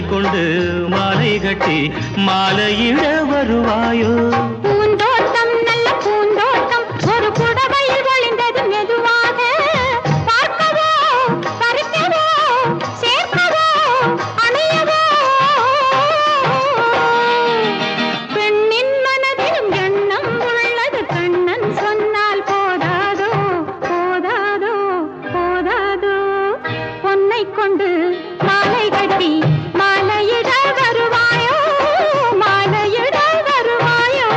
கொண்டு மாலை கட்டி மாலையிட வருவாயோ பூந்தோட்டம் நல்ல பூந்தோட்டம் ஒரு புடவையில் ஒளிந்தது மெதுவாக பார்க்கவோ பறிக்கவோ சேர்க்கவோ அணியவோ பெண்ணின் மனதிலும் எண்ணம் உள்ளது கண்ணன் சொன்னால் போதாதோ போதாதோ போதாதோ பொன்னை கொண்டு மாலை கட்டி மாலையிட வருவாயோ மாலையிட வருவாயோ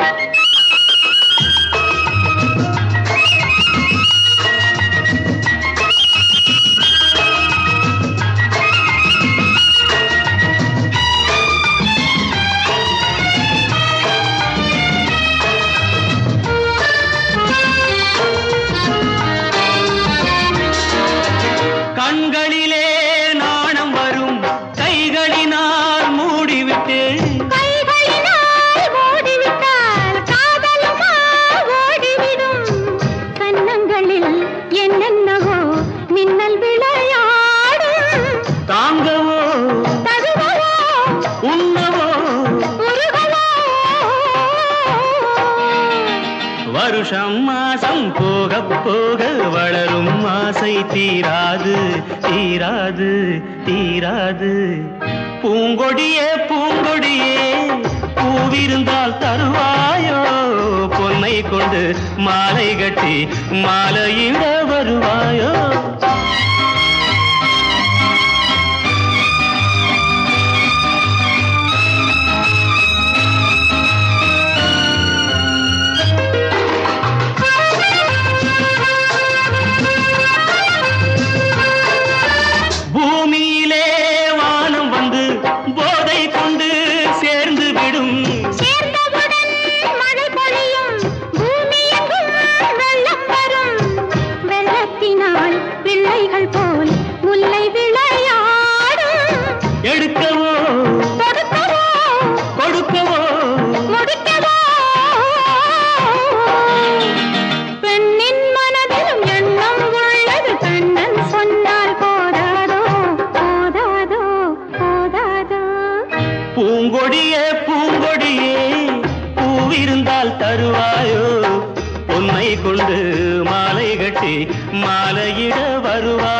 கண்களிலே நாணம் வரும் கைகளினால் மூடிவிட்டு கைகளினால் ஓடிவிட்டால் காதலுமா ஓடிவிடும் கன்னங்களில் என்னென்னவோ மின்னல் விளையாடும் தாங்கவோ தழுவவோ உண்ணவோ உருகவோ வருஷம் மாசம் போக போக வளரும் ஆசை தீராது தீராது தீராது பூங்கொடியே பூங்கொடியே பூவிருந்தால் தருவாயோ பொன்னை கொண்டு மாலை கட்டி மாலையிட வருவாயோ பூமியிலே வானம் வந்து போதை கொண்டு சேர்ந்து விடும் சேர்ந்தவுடன் மழை பொழியும் பூமியெங்கும் வெள்ளம் வரும் வெள்ளத்தினால் பிள்ளைகள் போல் முல்லை விளையாடும் எடுக்கவோ கொடுக்கவோ கொடுக்கவோ முடிக்கவோ பெண்ணின் மனதிலும் எண்ணம் உள்ளது கண்ணன் சொன்னால் போதாதோ போதாதோ போதாதோ பூங்கொடியே பூங்கொடியே பூவிருந்தால் தருவாயோ பொன்னை கொண்டு மாலை கட்டி மாலையிட வருவாயோ